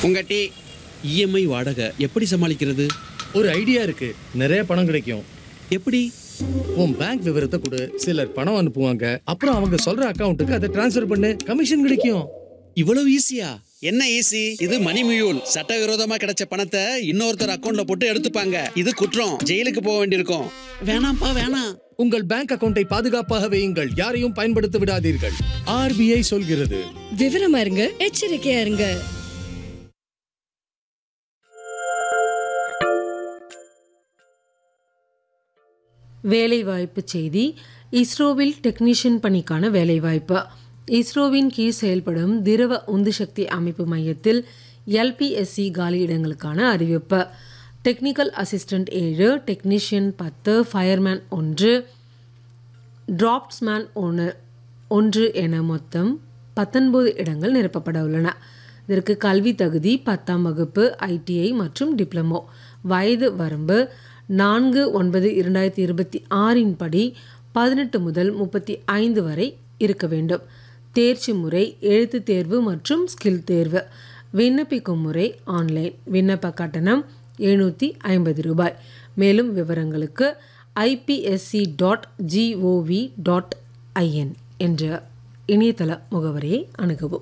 உங்க tea EMI வாடகை எப்படி சமாளிக்கிறது ஒரு ஐடியா இருக்கு நிறைய பணம் கிடைக்கும் எப்படி உன் பேங்க் விவரத்தை கொடு சிலர் பணம் அனுப்புவாங்க அப்புறம் அவங்க சொல்ற அக்கவுண்ட்டுக்கு அதை டிரான்ஸ்ஃபர் பண்ணு கமிஷன் கிடைக்கும் இவ்வளவு ஈஸியா என்ன ஈஸி இது மணி மியூல் சட்டவிரோதமா கிடைச்ச பணத்தை இன்னொருத்தர் அக்கவுண்ட்ல போட்டு எடுத்துப்பாங்க இது குற்றம் ஜெயிலுக்கு போக வேண்டியிருக்கும் வேணாம்ப்பா வேணாம் உங்கள் பேங்க் அக்கவுண்டை பாதுகாப்பாக வையுங்கள் யாரையும் பயன்படுத்த விடாதீர்கள் ஆர்பிஐ சொல்கிறது விவரமா இருங்க எச்சரிக்கையா இருங்க வேலைவாய்ப்பு செய்தி இஸ்ரோவில் டெக்னீஷியன் பணிக்கான வேலைவாய்ப்பு இஸ்ரோவின் கீழ் செயல்படும் திரவ உந்துசக்தி அமைப்பு மையத்தில் எல்பிஎஸ்சி காலியிடங்களுக்கான அறிவிப்பு டெக்னிக்கல் அசிஸ்டன்ட் ஏழு டெக்னீஷியன் பத்து ஃபயர்மேன் ஒன்று டிராப்ட்ஸ்மேன் ஒன்று ஒன்று என மொத்தம் பத்தொன்பது இடங்கள் நிரப்பப்பட உள்ளன இதற்கு கல்வி தகுதி பத்தாம் வகுப்பு ஐடிஐ மற்றும் டிப்ளமோ வயது வரம்பு நான்கு ஒன்பது இரண்டாயிரத்தி இருபத்தி ஆறின் படி பதினெட்டு முதல் முப்பத்தி ஐந்து வரை இருக்க வேண்டும் தேர்ச்சி முறை எழுத்துத் தேர்வு மற்றும் ஸ்கில் தேர்வு விண்ணப்பிக்கும் முறை ஆன்லைன் விண்ணப்ப கட்டணம் எழுநூற்றி ஐம்பது ரூபாய் மேலும் விவரங்களுக்கு IPSC dot G O V dot I N என்ற இணையதள முகவரியை அணுகவும்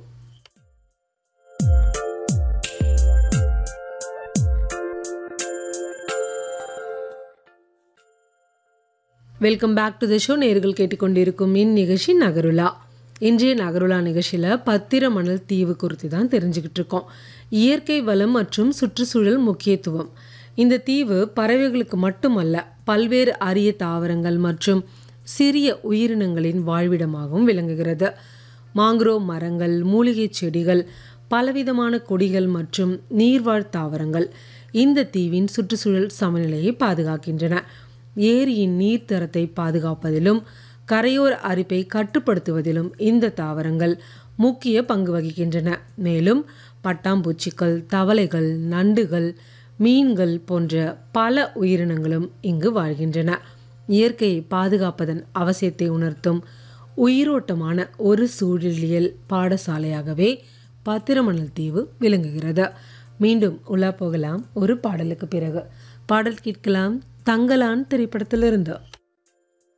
welcome back to the show நேர்கள் கேட்டுக்கொண்டிருக்கும் இந்நிகழ்ச்சி நகருலா இன்றைய நகருலா நிகழ்ச்சியில் பத்திர மணல் தீவு குறித்து தான் தெரிஞ்சுக்கிட்டு இருக்கோம் இயற்கை வளம் மற்றும் சுற்றுச்சூழல் முக்கியத்துவம் இந்த தீவு பறவைகளுக்கு மட்டுமல்ல பல்வேறு அரிய தாவரங்கள் மற்றும் சிறிய உயிரினங்களின் வாழ்விடமாகவும் விளங்குகிறது மாங்க்ரோவ் மரங்கள் மூலிகைச் செடிகள் பலவிதமான கொடிகள் மற்றும் நீர்வாழ் தாவரங்கள் இந்த தீவின் சுற்றுச்சூழல் சமநிலையை பாதுகாக்கின்றன ஏரியின் நீர்த்தரத்தை பாதுகாப்பதிலும் கரையோர அரிப்பை கட்டுப்படுத்துவதிலும் இந்த தாவரங்கள் முக்கிய பங்கு வகிக்கின்றன மேலும் பட்டாம்பூச்சிகள் தவளைகள் நண்டுகள் மீன்கள் போன்ற பல உயிரினங்களும் இங்கு வாழ்கின்றன இயற்கையை பாதுகாப்பதன் அவசியத்தை உணர்த்தும் உயிரோட்டமான ஒரு சூழலியல் பாடசாலையாகவே பத்திரமணல் தீவு விளங்குகிறது மீண்டும் உலா போகலாம் ஒரு பாடலுக்கு பிறகு பாடல் கேட்கலாம் தங்கலான் திரைப்படத்திலிருந்து